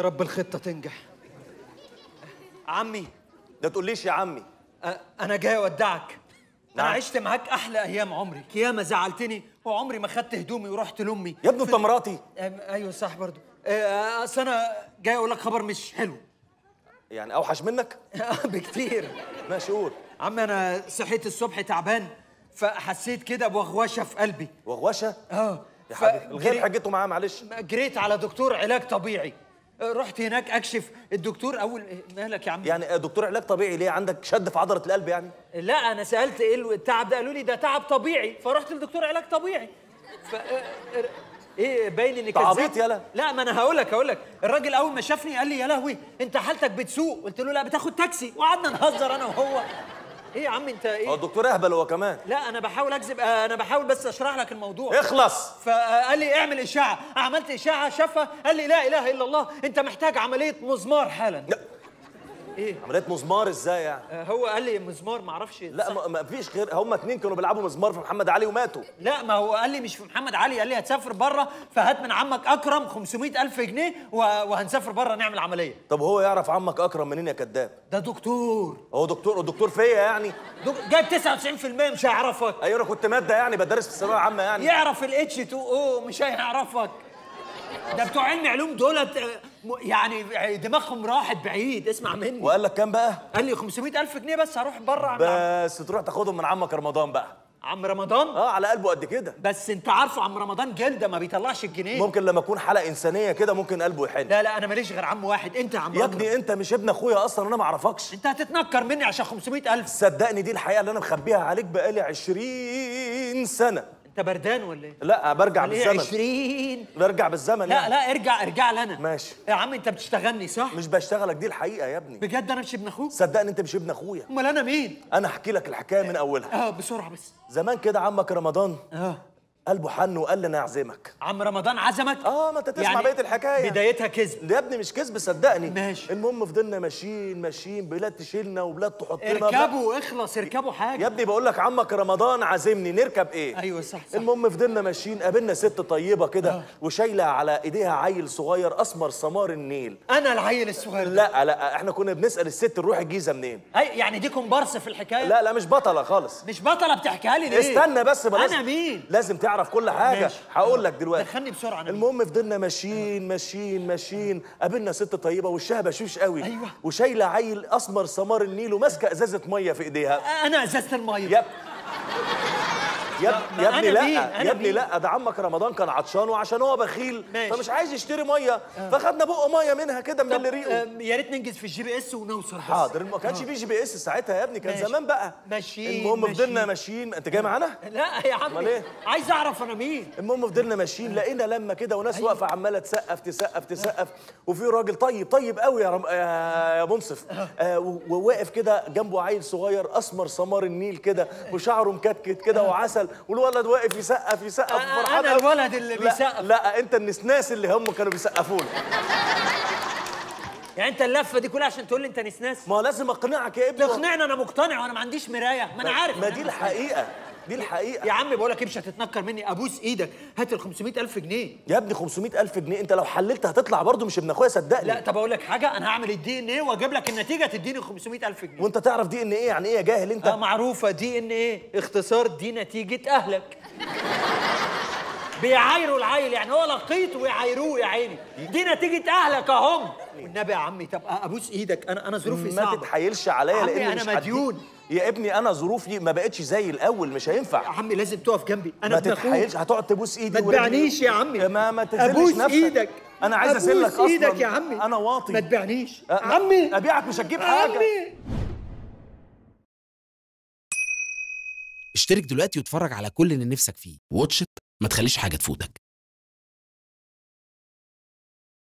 رب الخطه تنجح عمي ده تقوليش يا عمي أ- انا جاي اودعك انا نعم. عشت معاك احلى ايام عمري ياما زعلتني وعمري ما خدت هدومي ورحت لامي يا ابني انت مراتي أم- ايوه صح برضو أه، اصل انا جاي اقول لك خبر مش حلو يعني اوحش منك بكتير ماشي قول عم انا صحيت الصبح تعبان فحسيت كده بوغوشه في قلبي وغوشه اه يا حبيبي الغير فجري- حجته معاه معلش جريت على دكتور علاج طبيعي رحت هناك اكشف الدكتور اول مالك يا عم يعني دكتور علاج طبيعي ليه عندك شد في عضله القلب يعني لا انا سالت ايه التعب ده قالوا لي ده تعب طبيعي فرحت لدكتور علاج طبيعي ف ايه باين اني كذاب تعبيط يالا. لا ما انا هقول لك هقول لك الراجل اول ما شافني قال لي يا لهوي انت حالتك بتسوق قلت له لا بتاخد تاكسي وقعدنا نهزر انا وهو ايه يا عم انت هو ايه الدكتور اهبل هو كمان لا انا بحاول اكذب انا بحاول بس اشرح لك الموضوع اخلص فقال لي اعمل اشاعه عملت اشاعه شافها قال لي لا اله الا الله انت محتاج عمليه مزمار حالا لا. ايه عمليه مزمار ازاي يعني آه، هو قال لي مزمار ما اعرفش لا صح. ما- ما فيش غير هم اتنين كانوا بيلعبوا مزمار في محمد علي وماتوا لا ما هو قال لي مش في محمد علي قال لي هتسافر بره فهات من عمك اكرم 500 الف جنيه و- وهنسافر بره نعمل عمليه طب هو يعرف عمك اكرم منين يا كذاب ده دكتور هو دكتور الدكتور فيا يعني دك... جايب 99% مش هيعرفك ايوه انا كنت ماده يعني بدرس في الثانويه العامه يعني يعرف الاتش 2 او مش هيعرفك ده بتوع علم علوم دولت آه، م- يعني دماغهم راحت بعيد اسمع مني وقال لك كام بقى قال لي 500 الف جنيه بس هروح بره عند عم- بس تروح تاخدهم من عمك رمضان بقى عم رمضان اه على قلبه قد كده بس انت عارفه عم رمضان جلده ما بيطلعش الجنيه ممكن لما اكون حلقه انسانيه كده ممكن قلبه يحن لا لا انا ماليش غير عم واحد انت يا عم يا أكرم. ابني انت مش ابن اخويا اصلا انا ما اعرفكش انت هتتنكر مني عشان 500 الف صدقني دي الحقيقه اللي انا مخبيها عليك بقالي 20 سنه انت بردان ولا ايه؟ لا برجع ليه بالزمن 20 برجع بالزمن لا يعني. لا ارجع ارجع لنا ماشي. يا عم انت بتشتغلني صح؟ مش بشتغلك دي الحقيقه يا ابني بجد انا مش ابن اخوك؟ صدقني انت مش ابن اخويا امال انا مين؟ انا احكي لك الحكايه من اولها اه بسرعه بس زمان كده عمك رمضان اه قلبه حن وقال لي انا اعزمك عم رمضان عزمك؟ اه ما انت تسمع بقيه الحكايه بدايتها كذب يا ابني مش كذب صدقني ماشي. المهم فضلنا ماشيين ماشيين بلاد تشيلنا وبلاد تحطنا اركبوا اخلص اركبوا حاجه يا ابني بقول لك عمك رمضان عازمني نركب ايه ايوه صح صح المهم فضلنا ماشيين قابلنا ست طيبه كده وشايله على ايديها عيل صغير اسمر سمار النيل انا العيل الصغير ده لا لا احنا كنا بنسال الست نروح الجيزه منين اي يعني دي كومبارس في الحكايه لا لا مش بطله خالص مش بطله بتحكيها لي ليه استنى بس ما لازم انا مين لازم تعرف كل حاجه ماشي. هقول لك دلوقتي دخلني بسرعه انا مين؟ المهم فضلنا ماشيين ماشيين ماشيين قابلنا ست طيبه وشها بشوش قوي أيوة. وشايله عيل اسمر سمار النيل وماسكه ازازه ميه في ايديها انا ازازه الميه يا يا اب- يا أنا ابني لا مين؟ أنا يا ابني مين؟ لا ده عمك رمضان كان عطشان وعشان هو بخيل ماشي. فمش عايز يشتري ميه فخدنا بق ميه منها كده من اللي ريقه آم، يا ريت ننجز في الجي بي اس ونوصل بس. حاضر ما كانش في جي بي اس ساعتها يا ابني كان ماشي. زمان بقى ماشيين، المهم فضلنا ماشيين. ماشيين انت جاي معانا لا يا عم أمال إيه؟ عايز اعرف انا مين المهم فضلنا ماشيين لقينا لما كده وناس واقفه عماله تسقف تسقف تسقف وفي راجل طيب طيب قوي يا رم... يا يا منصف آه و- وواقف كده جنبه عيل صغير اسمر سمار النيل كده وشعره مكتكت كده وعسل والولد واقف يسقف يسقف آه، وفرحان أنا قوي. الولد اللي لا- بيسقف. لا انت النسناس اللي هم كانوا بيسقفوا له يعني انت اللفه دي كلها عشان تقول لي انت نسناس ما هو لازم اقنعك يا ابني تقنعني انا مقتنع وانا ما عنديش مرايه ما انا عارف ما دي الحقيقه دي الحقيقه يا عم بقول لك ايه مش هتتنكر مني ابوس ايدك هات ال 500 الف جنيه يا ابني 500 الف جنيه انت لو حللت هتطلع برضه مش ابن اخويا صدقني لا طب اقول لك حاجه انا هعمل الدي ان ايه واجيب لك النتيجه تديني 500 الف جنيه وانت تعرف دي ان ايه يعني ايه يا جاهل انت آه معروفه دي ان ايه اختصار دي نتيجه اهلك بيعايروا العيل يعني هو لقيت ويعايروه يا عيني دي نتيجه اهلك اهم والنبي يا عمي طب ابوس ايدك انا انا ظروفي ما صعبه تتحايلش عليا عمي لان أنا مش هديك- مديون. يا ابني انا ظروفي ما بقتش زي الاول مش يا هينفع عمي لازم تقف جنبي انا ما ابن اخوك تتحايلش هتقعد تبوس ايدي ما ورجلي. تبيعنيش يا عمي ما ما تذلش ابوس نفسك ايدك انا عايز اذلك أبوس اصلا ايدك يا عمي انا واطي ما تبيعنيش أ- ما- عمي ابيعك مش هتجيب حاجه عمي اشترك دلوقتي واتفرج على كل اللي نفسك فيه واتش إت، ما تخليش حاجة تفوتك